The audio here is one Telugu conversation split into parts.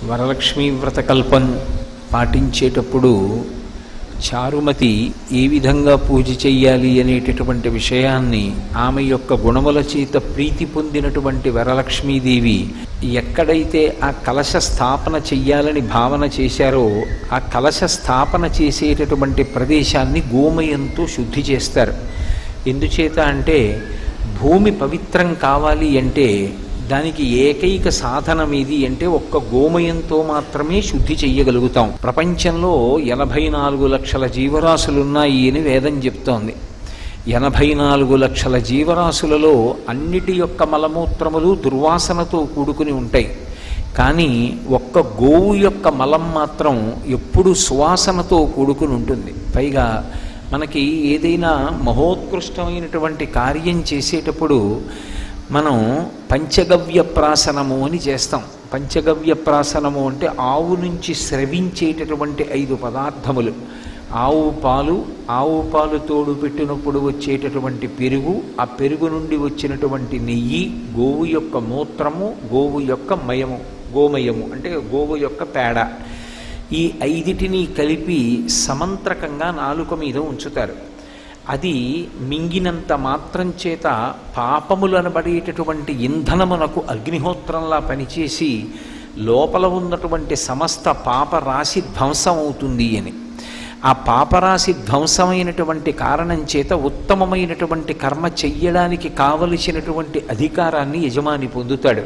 వరలక్ష్మీ వ్రతకల్పం పాటించేటప్పుడు చారుమతి ఏ విధంగా పూజ చెయ్యాలి అనేటటువంటి విషయాన్ని ఆమె యొక్క గుణముల చేత ప్రీతి పొందినటువంటి వరలక్ష్మీదేవి ఎక్కడైతే ఆ కలశ స్థాపన చెయ్యాలని భావన చేశారో ఆ కలశ స్థాపన చేసేటటువంటి ప్రదేశాన్ని గోమయంతో శుద్ధి చేస్తారు ఎందుచేత అంటే భూమి పవిత్రం కావాలి అంటే దానికి ఏకైక సాధనం ఏది అంటే ఒక్క గోమయంతో మాత్రమే శుద్ధి చెయ్యగలుగుతాం ప్రపంచంలో ఎనభై నాలుగు లక్షల జీవరాశులున్నాయి అని వేదం చెప్తోంది ఎనభై నాలుగు లక్షల జీవరాశులలో అన్నిటి యొక్క మలమూత్రములు దుర్వాసనతో కూడుకుని ఉంటాయి కానీ ఒక్క గోవు యొక్క మలం మాత్రం ఎప్పుడు సువాసనతో కూడుకుని ఉంటుంది పైగా మనకి ఏదైనా మహోత్కృష్టమైనటువంటి కార్యం చేసేటప్పుడు మనం పంచగవ్య ప్రాసనము అని చేస్తాం పంచగవ్య ప్రాసనము అంటే ఆవు నుంచి స్రవించేటటువంటి ఐదు పదార్థములు ఆవు పాలు ఆవు పాలు తోడు పెట్టినప్పుడు వచ్చేటటువంటి పెరుగు ఆ పెరుగు నుండి వచ్చినటువంటి నెయ్యి గోవు యొక్క మూత్రము గోవు యొక్క మయము గోమయము అంటే గోవు యొక్క పేడ ఈ ఐదిటిని కలిపి సమంత్రకంగా నాలుక మీద ఉంచుతారు అది మింగినంత మాత్రం చేత పాపములనబడేటటువంటి ఇంధనమునకు అగ్నిహోత్రంలా పనిచేసి లోపల ఉన్నటువంటి సమస్త పాపరాశి ధ్వంసం అవుతుంది అని ఆ పాపరాశి ధ్వంసమైనటువంటి కారణం చేత ఉత్తమమైనటువంటి కర్మ చెయ్యడానికి కావలసినటువంటి అధికారాన్ని యజమాని పొందుతాడు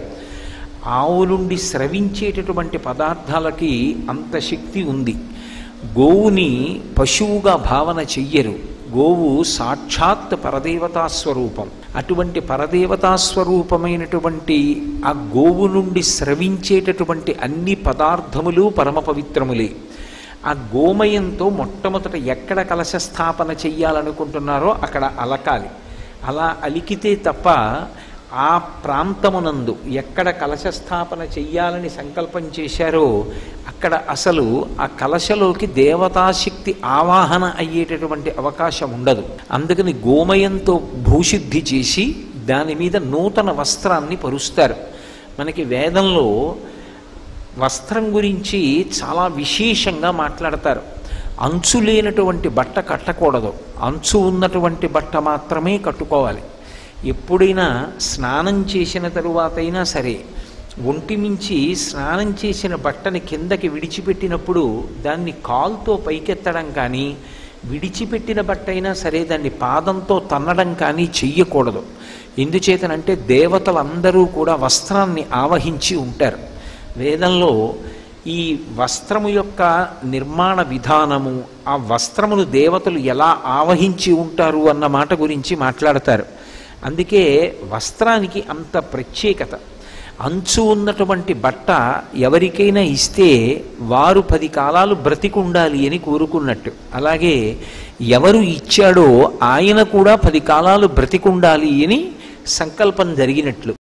ఆవు నుండి స్రవించేటటువంటి పదార్థాలకి అంత శక్తి ఉంది గోవుని పశువుగా భావన చెయ్యరు గోవు సాక్షాత్ పరదేవతా స్వరూపం అటువంటి పరదేవతా స్వరూపమైనటువంటి ఆ గోవు నుండి స్రవించేటటువంటి అన్ని పదార్థములు పరమ పవిత్రములే ఆ గోమయంతో మొట్టమొదట ఎక్కడ కలశ స్థాపన చెయ్యాలనుకుంటున్నారో అక్కడ అలకాలి అలా అలికితే తప్ప ఆ ప్రాంతమునందు ఎక్కడ కలశ స్థాపన చెయ్యాలని సంకల్పం చేశారో అక్కడ అసలు ఆ కలశలోకి దేవతాశక్తి ఆవాహన అయ్యేటటువంటి అవకాశం ఉండదు అందుకని గోమయంతో భూశుద్ధి చేసి దాని మీద నూతన వస్త్రాన్ని పరుస్తారు మనకి వేదంలో వస్త్రం గురించి చాలా విశేషంగా మాట్లాడతారు అంచు లేనటువంటి బట్ట కట్టకూడదు అంచు ఉన్నటువంటి బట్ట మాత్రమే కట్టుకోవాలి ఎప్పుడైనా స్నానం చేసిన తరువాతైనా సరే ఒంటి మించి స్నానం చేసిన బట్టని కిందకి విడిచిపెట్టినప్పుడు దాన్ని కాల్తో పైకెత్తడం కానీ విడిచిపెట్టిన బట్ట అయినా సరే దాన్ని పాదంతో తన్నడం కానీ చెయ్యకూడదు ఎందుచేతనంటే దేవతలందరూ కూడా వస్త్రాన్ని ఆవహించి ఉంటారు వేదంలో ఈ వస్త్రము యొక్క నిర్మాణ విధానము ఆ వస్త్రమును దేవతలు ఎలా ఆవహించి ఉంటారు అన్న మాట గురించి మాట్లాడతారు అందుకే వస్త్రానికి అంత ప్రత్యేకత అంచు ఉన్నటువంటి బట్ట ఎవరికైనా ఇస్తే వారు పది కాలాలు బ్రతికుండాలి అని కోరుకున్నట్టు అలాగే ఎవరు ఇచ్చాడో ఆయన కూడా పది కాలాలు బ్రతికుండాలి అని సంకల్పం జరిగినట్లు